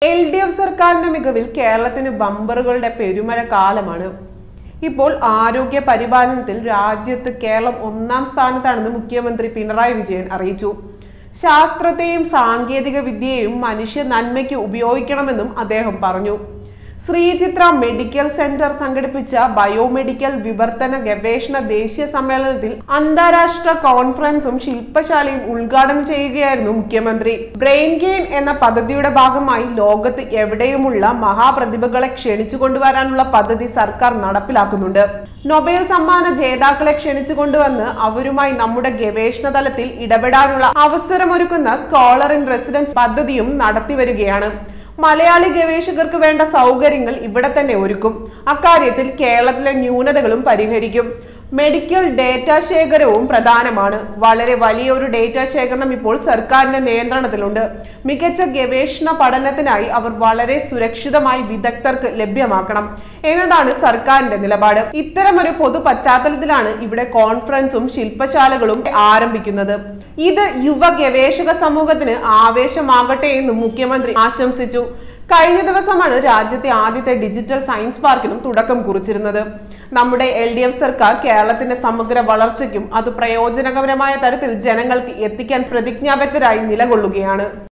L D F സർക്കാരിന്റെ മികവിൽ കേരളത്തിന് ബമ്പറുകളുടെ പെരുമഴ കാലമാണ് ഇപ്പോൾ ആരോഗ്യ പരിപാലനത്തിൽ രാജ്യത്ത് കേരളം ഒന്നാം സ്ഥാനത്താണെന്ന് മുഖ്യമന്ത്രി പിണറായി വിജയൻ അറിയിച്ചു ശാസ്ത്രത്തെയും സാങ്കേതിക വിദ്യയെയും മനുഷ്യ നന്മയ്ക്ക് ഉപയോഗിക്കണമെന്നും അദ്ദേഹം പറഞ്ഞു ശ്രീചിത്ര മെഡിക്കൽ സെന്റർ സംഘടിപ്പിച്ച ബയോമെഡിക്കൽ വിവർത്തന ഗവേഷണ ദേശീയ സമ്മേളനത്തിൽ അന്താരാഷ്ട്ര കോൺഫറൻസും ശില്പശാലയും ഉദ്ഘാടനം ചെയ്യുകയായിരുന്നു മുഖ്യമന്ത്രി ബ്രെയിൻ ഗെയിൻ എന്ന പദ്ധതിയുടെ ഭാഗമായി ലോകത്ത് എവിടെയുമുള്ള മഹാപ്രതിഭകളെ ക്ഷണിച്ചു കൊണ്ടുവരാനുള്ള പദ്ധതി സർക്കാർ നടപ്പിലാക്കുന്നുണ്ട് നൊബേൽ സമ്മാന ജേതാക്കളെ ക്ഷണിച്ചു കൊണ്ടുവന്ന് അവരുമായി നമ്മുടെ ഗവേഷണ തലത്തിൽ ഇടപെടാനുള്ള അവസരമൊരുക്കുന്ന സ്കോളർ ഇൻ റെസിഡൻസ് പദ്ധതിയും നടത്തിവരികയാണ് മലയാളി ഗവേഷകർക്ക് വേണ്ട സൗകര്യങ്ങൾ ഇവിടെ തന്നെ ഒരുക്കും അക്കാര്യത്തിൽ കേരളത്തിലെ ന്യൂനതകളും പരിഹരിക്കും മെഡിക്കൽ ഡേറ്റ ശേഖരവും പ്രധാനമാണ് വളരെ വലിയ ഒരു ഡേറ്റ ശേഖരണം ഇപ്പോൾ സർക്കാരിന്റെ നിയന്ത്രണത്തിലുണ്ട് മികച്ച ഗവേഷണ പഠനത്തിനായി അവർ വളരെ സുരക്ഷിതമായി വിദഗ്ധർക്ക് ലഭ്യമാക്കണം എന്നതാണ് സർക്കാരിന്റെ നിലപാട് ഇത്തരമൊരു പൊതു പശ്ചാത്തലത്തിലാണ് ഇവിടെ കോൺഫറൻസും ശില്പശാലകളും ആരംഭിക്കുന്നത് ഇത് യുവ ഗവേഷക സമൂഹത്തിന് ആവേശമാകട്ടെ എന്നും മുഖ്യമന്ത്രി ആശംസിച്ചു കഴിഞ്ഞ ദിവസമാണ് രാജ്യത്തെ ആദ്യത്തെ ഡിജിറ്റൽ സയൻസ് പാർക്കിനും തുടക്കം കുറിച്ചിരുന്നത് നമ്മുടെ എൽ ഡി എഫ് സർക്കാർ കേരളത്തിന്റെ സമഗ്ര വളർച്ചയ്ക്കും അത് പ്രയോജനകരമായ തരത്തിൽ ജനങ്ങൾക്ക് എത്തിക്കാൻ പ്രതിജ്ഞാബദ്ധരായി നിലകൊള്ളുകയാണ്